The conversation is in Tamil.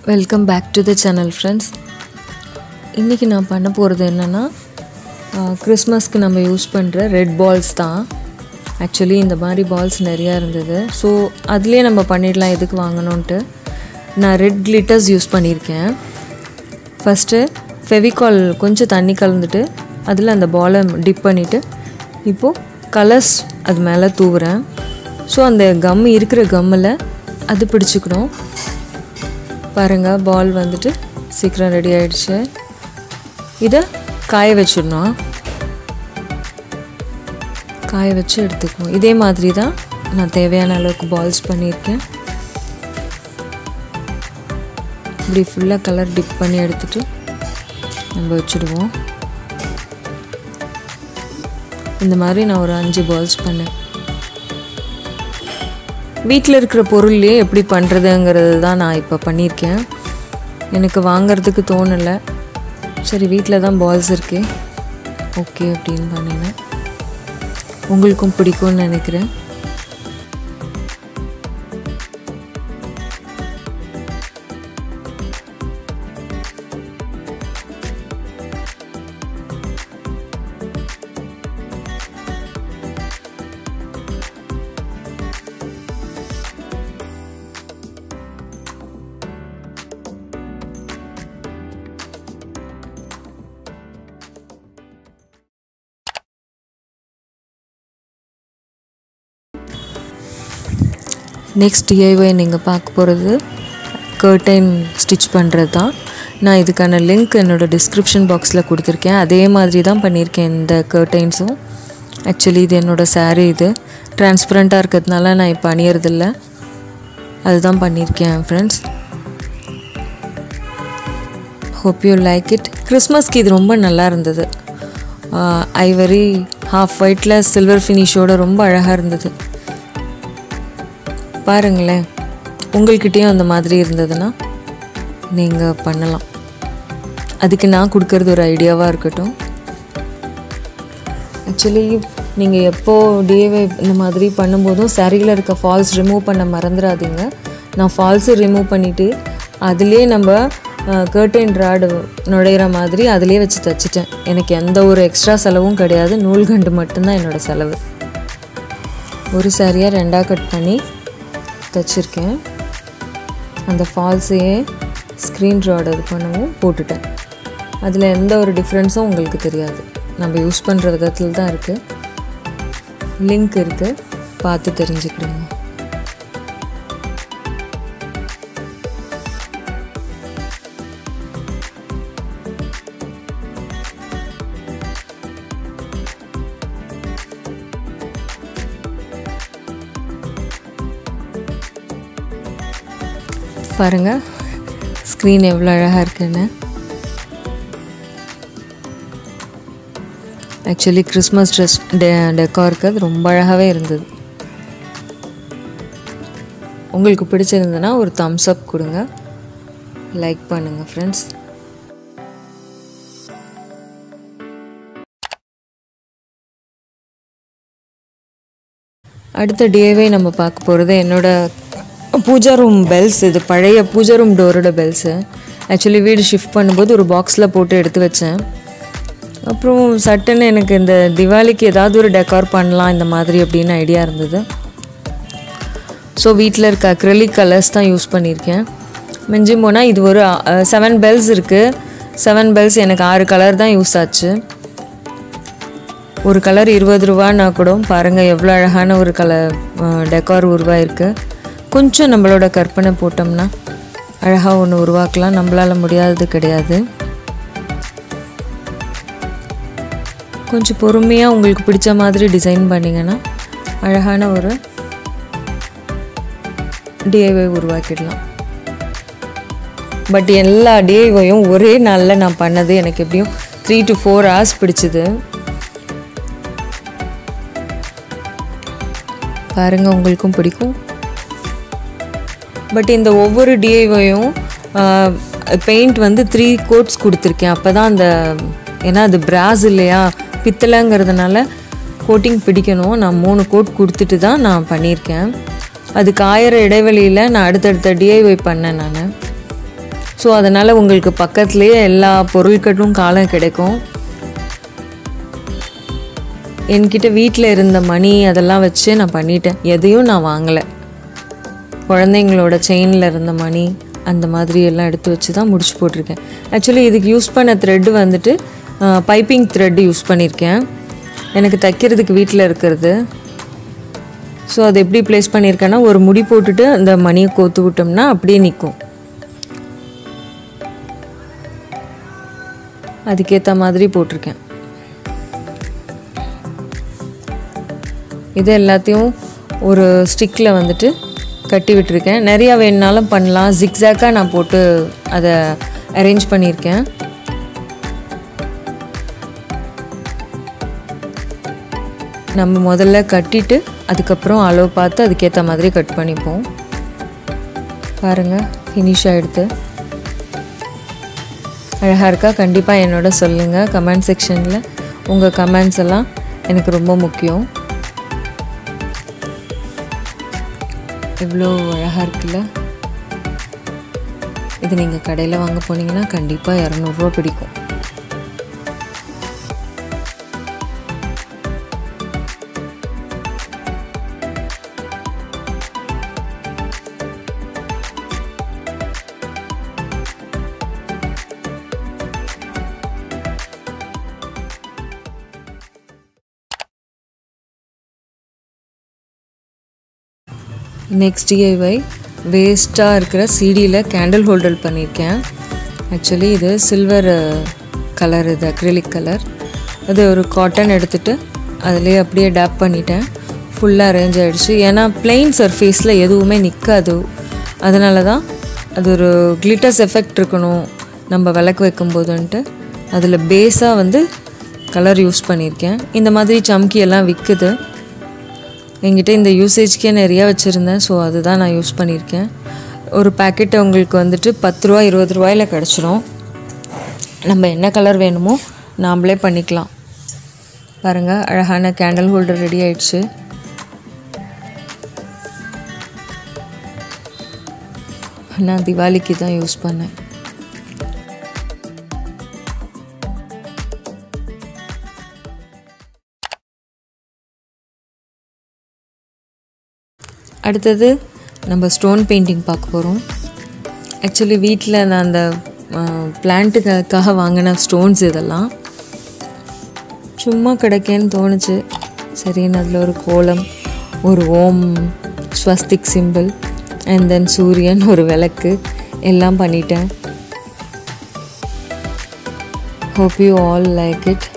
welcome back to the channel friends இன்றைக்கி நான் பண்ண போகிறது என்னென்னா கிறிஸ்மஸ்க்கு நம்ம யூஸ் பண்ணுற ரெட் பால்ஸ் தான் ஆக்சுவலி இந்த மாதிரி பால்ஸ் நிறையா இருந்தது ஸோ அதுலேயே நம்ம பண்ணிடலாம் எதுக்கு வாங்கணுன்ட்டு நான் ரெட் கிளிட்டர்ஸ் யூஸ் பண்ணியிருக்கேன் ஃபஸ்ட்டு ஃபெவிகால் கொஞ்சம் தண்ணி கலந்துட்டு அதில் அந்த பாலை டிப் பண்ணிவிட்டு இப்போது கலர்ஸ் அது மேலே தூவுறேன் ஸோ அந்த கம் இருக்கிற கம்மில் அது பிடிச்சிக்கணும் பாருங்கள் பால் வந்துட்டு சீக்கிரம் ரெடி ஆயிடுச்சு இதை காய வச்சிடணும் காய வச்சு எடுத்துக்கணும் இதே மாதிரி தான் நான் தேவையான அளவுக்கு பால்ஸ் பண்ணியிருக்கேன் இப்படி ஃபுல்லாக கலர் டிப் பண்ணி எடுத்துட்டு நம்ம வச்சுடுவோம் இந்த மாதிரி நான் ஒரு அஞ்சு பால்ஸ் பண்ணேன் வீட்டில் இருக்கிற பொருள்லேயே எப்படி பண்ணுறதுங்கிறது தான் நான் இப்போ பண்ணியிருக்கேன் எனக்கு வாங்கிறதுக்கு தோணலை சரி வீட்டில் தான் பால்ஸ் இருக்கு ஓகே அப்படின்னு பண்ணினேன் உங்களுக்கும் பிடிக்கும்னு நினைக்கிறேன் நெக்ஸ்ட் டிஐஒய் நீங்கள் பார்க்க போகிறது கர்டைன் ஸ்டிச் பண்ணுறது தான் நான் இதுக்கான லிங்க் என்னோடய டிஸ்கிரிப்ஷன் பாக்ஸில் கொடுத்துருக்கேன் அதே மாதிரி தான் பண்ணியிருக்கேன் இந்த கர்டைன்ஸும் ஆக்சுவலி இது என்னோடய saree இது டிரான்ஸ்பரண்ட்டாக இருக்கிறதுனால நான் இப்போ அணியறதில்ல அதுதான் பண்ணியிருக்கேன் friends hope you like it கிறிஸ்மஸ்க்கு இது ரொம்ப நல்லா இருந்தது ஐவரி ஹாஃப் ஒயிட்டில் சில்வர் ஃபினிஷோட ரொம்ப அழகாக இருந்தது பாருங்களேன் உங்கள்கிட்டயும் அந்த மாதிரி இருந்ததுன்னா நீங்கள் பண்ணலாம் அதுக்கு நான் கொடுக்கறது ஒரு ஐடியாவாக இருக்கட்டும் ஆக்சுவலி நீங்கள் எப்போ டிஏவை இந்த மாதிரி பண்ணும்போதும் சரியில் இருக்க ஃபால்ஸ் ரிமூவ் பண்ண மறந்துடாதீங்க நான் ஃபால்ஸு ரிமூவ் பண்ணிவிட்டு அதுலேயே நம்ம கர்டைன் ராடு நுழையிற மாதிரி அதிலே வச்சு தைச்சிட்டேன் எனக்கு எந்த ஒரு எக்ஸ்ட்ரா செலவும் கிடையாது நூல்கண்டு மட்டும்தான் என்னோடய செலவு ஒரு சாரியாக ரெண்டாக கட் பண்ணி தைச்சிருக்கேன் அந்த ஃபால்ஸையே ஸ்க்ரீன் ராட் இது பண்ணவும் போட்டுட்டேன் அதில் எந்த ஒரு டிஃப்ரென்ஸும் உங்களுக்கு தெரியாது நம்ம யூஸ் பண்ணுற விதத்தில் தான் இருக்குது லிங்க் இருக்குது பார்த்து தெரிஞ்சுக்கிடுங்க பாருங்கள் ஸ்க்ரீன் எவ்வளோ அழகாக இருக்குன்னு ஆக்சுவலி கிறிஸ்மஸ் ட்ரெஸ் டெ டெக்காருக்கு அது ரொம்ப அழகாகவே இருந்தது உங்களுக்கு பிடிச்சிருந்ததுன்னா ஒரு தம்ஸ் அப் கொடுங்க லைக் பண்ணுங்கள் ஃப்ரெண்ட்ஸ் அடுத்த டேவே நம்ம பார்க்க போகிறது என்னோட பூஜா ரூம் பெல்ஸ் இது பழைய பூஜா ரூம் டோரோட பெல்ஸு ஆக்சுவலி வீடு ஷிஃப்ட் பண்ணும்போது ஒரு பாக்ஸில் போட்டு எடுத்து வச்சேன் அப்புறம் சட்டுன்னு எனக்கு இந்த திவாலிக்கு ஏதாவது ஒரு டெக்கார் பண்ணலாம் இந்த மாதிரி அப்படின்னு ஐடியா இருந்தது ஸோ வீட்டில் இருக்க அக்ரலிக் கலர்ஸ் தான் யூஸ் பண்ணியிருக்கேன் மிஞ்சி போனால் இது ஒரு செவன் பெல்ஸ் இருக்குது செவன் பெல்ஸ் எனக்கு ஆறு கலர் தான் யூஸ் ஆச்சு ஒரு கலர் இருபது ரூபான்னா கூட பாருங்கள் எவ்வளோ அழகான ஒரு கலர் டெக்கார் உருவாயிருக்கு கொஞ்சம் நம்மளோட கற்பனை போட்டோம்னா அழகாக ஒன்று உருவாக்கலாம் நம்மளால் முடியாதது கிடையாது கொஞ்சம் பொறுமையாக உங்களுக்கு பிடிச்ச மாதிரி டிசைன் பண்ணிங்கன்னா அழகான ஒரு டிஐவை உருவாக்கிடலாம் பட் எல்லா டிஐவையும் ஒரே நாளில் நான் பண்ணது எனக்கு எப்படியும் த்ரீ டு ஃபோர் ஹவர்ஸ் பிடிச்சிது பாருங்கள் உங்களுக்கும் பிடிக்கும் பட் இந்த ஒவ்வொரு டிஐவையும் பெயிண்ட் வந்து த்ரீ கோட்ஸ் கொடுத்துருக்கேன் அப்போ தான் அந்த ஏன்னா அது பிராஸ் இல்லையா பித்தளைங்கிறதுனால கோட்டிங் பிடிக்கணும் நான் மூணு கோட் கொடுத்துட்டு தான் நான் பண்ணியிருக்கேன் அதுக்கு ஆயிரம் இடைவெளியில் நான் அடுத்தடுத்த டிஐஒய் பண்ணேன் நான் ஸோ அதனால் உங்களுக்கு பக்கத்துலேயே எல்லா பொருட்களும் காலம் கிடைக்கும் என்கிட்ட வீட்டில் இருந்த மணி அதெல்லாம் வச்சு நான் பண்ணிட்டேன் எதையும் நான் வாங்கலை குழந்தைங்களோட செயினில் இருந்த மணி அந்த மாதிரி எல்லாம் எடுத்து வச்சு தான் முடிச்சு போட்டிருக்கேன் ஆக்சுவலி இதுக்கு யூஸ் பண்ண த்ரெட்டு வந்துட்டு பைப்பிங் த்ரெட்டு யூஸ் பண்ணியிருக்கேன் எனக்கு தைக்கிறதுக்கு வீட்டில் இருக்கிறது ஸோ அதை எப்படி ப்ளேஸ் பண்ணியிருக்கேன்னா ஒரு முடி போட்டுட்டு அந்த மணியை கோத்து விட்டோம்னா அப்படியே நிற்கும் அதுக்கேற்ற மாதிரி போட்டிருக்கேன் இது எல்லாத்தையும் ஒரு ஸ்டிக்கில் வந்துட்டு கட்டி விட்டுருக்கேன் நிறையா வேணுனாலும் பண்ணலாம் ஜிக்ஸாக்காக நான் போட்டு அதை அரேஞ்ச் பண்ணியிருக்கேன் நம்ம முதல்ல கட்டிட்டு அதுக்கப்புறம் அளவு பார்த்து அதுக்கேற்ற மாதிரி கட் பண்ணிப்போம் பாருங்கள் ஃபினிஷ் ஆகிடுது அழகாக இருக்கா கண்டிப்பாக என்னோட சொல்லுங்கள் கமெண்ட் செக்ஷனில் உங்கள் கமெண்ட்ஸ் எல்லாம் எனக்கு ரொம்ப முக்கியம் எவ்வளோ அழகாக இருக்குல்ல இது நீங்கள் கடையில் வாங்க போனீங்கன்னா கண்டிப்பாக இரநூறுவா பிடிக்கும் நெக்ஸ்ட் டிஐஒய் வேஸ்ட்டாக இருக்கிற சிடியில் கேண்டில் ஹோல்டர் பண்ணியிருக்கேன் ஆக்சுவலி இது சில்வர் கலர் இது அக்ரிலிக் கலர் அது ஒரு காட்டன் எடுத்துகிட்டு அதிலே அப்படியே டேப் பண்ணிட்டேன் ஃபுல்லாக அரேஞ்ச் ஆகிடுச்சு ஏன்னா பிளெயின் சர்ஃபேஸில் எதுவுமே நிற்காது அதனால தான் அது ஒரு கிளிட்டர்ஸ் எஃபெக்ட் இருக்கணும் நம்ம விளக்கு வைக்கும்போதுன்ட்டு அதில் பேஸாக வந்து கலர் யூஸ் பண்ணியிருக்கேன் இந்த மாதிரி சம்கி எல்லாம் விற்குது என்கிட்ட இந்த யூசேஜ்க்கே நிறையா வச்சுருந்தேன் ஸோ அதுதான் நான் யூஸ் பண்ணியிருக்கேன் ஒரு பேக்கெட் உங்களுக்கு வந்துட்டு பத்து ரூபா இருபது ரூபாயில் கிடச்சிரும் நம்ம என்ன கலர் வேணுமோ நாம்ளே பண்ணிக்கலாம் பாருங்கள் அழகான கேண்டில் ஹோல்டர் ரெடி ஆயிடுச்சு நான் திவாலிக்கு தான் யூஸ் பண்ணேன் அடுத்தது நம்ம ஸ்டோன் பெயிண்டிங் பார்க்க போகிறோம் ஆக்சுவலி வீட்டில் நான் அந்த பிளான்ட்டுக்காக வாங்கின ஸ்டோன்ஸ் இதெல்லாம் சும்மா கிடைக்கேன்னு தோணுச்சு சரின்னு அதில் ஒரு கோலம் ஒரு ஓம் ஸ்வஸ்திக் சிம்பிள் அண்ட் தென் சூரியன் ஒரு விளக்கு எல்லாம் பண்ணிட்டேன் hope you all like it